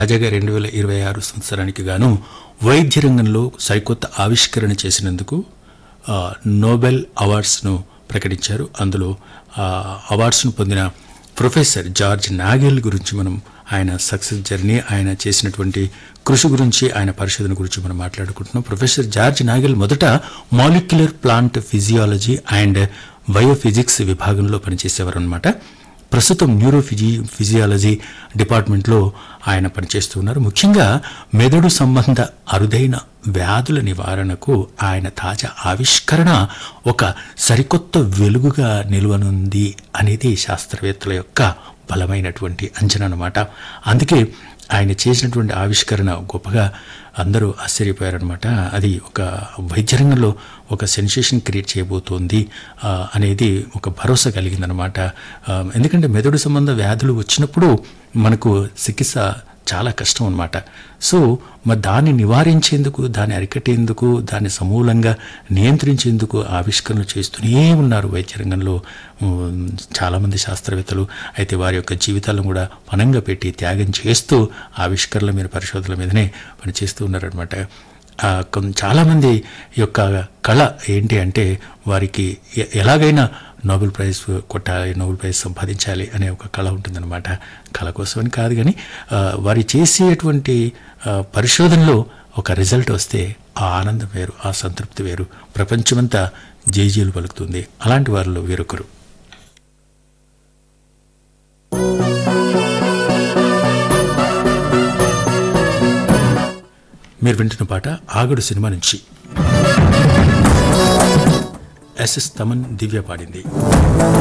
తాజాగా రెండు వేల ఇరవై ఆరు సంవత్సరానికి గాను వైద్య రంగంలో సరికొత్త ఆవిష్కరణ చేసినందుకు ఆ, నోబెల్ అవార్డ్స్ను ప్రకటించారు అందులో ఆ, అవార్డ్స్ను పొందిన ప్రొఫెసర్ జార్జ్ నాగెల్ గురించి మనం ఆయన సక్సెస్ జర్నీ ఆయన చేసినటువంటి కృషి గురించి ఆయన పరిశోధన గురించి మనం మాట్లాడుకుంటున్నాం ప్రొఫెసర్ జార్జ్ నాగెల్ మొదట molecular plant physiology and biophysics విభాగంలో పనిచేసేవారు అనమాట ప్రస్తుతం న్యూరో ఫిజి ఫిజియాలజీ డిపార్ట్మెంట్లో ఆయన పనిచేస్తూ ఉన్నారు ముఖ్యంగా మెదడు సంబంధ అరుదైన వ్యాధుల నివారణకు ఆయన తాజా ఆవిష్కరణ ఒక సరికొత్త వెలుగుగా నిలువనుంది అనేది శాస్త్రవేత్తల యొక్క బలమైనటువంటి అంచనా అన్నమాట అందుకే ఆయన చేసినటువంటి ఆవిష్కరణ గొప్పగా అందరూ ఆశ్చర్యపోయారనమాట అది ఒక వైద్య రంగంలో ఒక సెన్సేషన్ క్రియేట్ చేయబోతోంది ఆ, అనేది ఒక భరోసా కలిగిందనమాట ఆ, ఎందుకంటే మెదడు సంబంధ వ్యాధులు వచ్చినప్పుడు మనకు చికిత్స చాలా కష్టం అనమాట సో మరి దాన్ని నివారించేందుకు దాన్ని అరికట్టేందుకు దాన్ని సమూలంగా నియంత్రించేందుకు ఆవిష్కరణలు చేస్తూనే ఉన్నారు వైద్య రంగంలో ఉమ్, చాలామంది శాస్త్రవేత్తలు అయితే వారి యొక్క జీవితాలను కూడా పనంగా పెట్టి త్యాగం చేస్తూ ఆవిష్కరణల మీద పరిశోధనల మీదనే పనిచేస్తూ ఉన్నారనమాట ఆ, కొన్- చాలామంది యొక్క కళ ఏంటి అంటే వారికి ఎ- ఎలాగైనా నోబెల్ ప్రైజ్ కొట్టాలి నోబెల్ ప్రైజ్ సంపాదించాలి అనే ఒక కళ ఉంటుందన్నమాట కళ కోసమని కాదు కానీ ఆ, వారి చేసేటువంటి ఆ, పరిశోధనలో ఒక రిజల్ట్ వస్తే ఆ ఆనందం వేరు ఆ సంతృప్తి వేరు ప్రపంచమంతా జేజీలు పలుకుతుంది అలాంటి వారిలో వేరొకరు మీరు వింటున్న పాట ఆగడు సినిమా నుంచి ఎస్ఎస్ తమన్ దివ్య పాడింది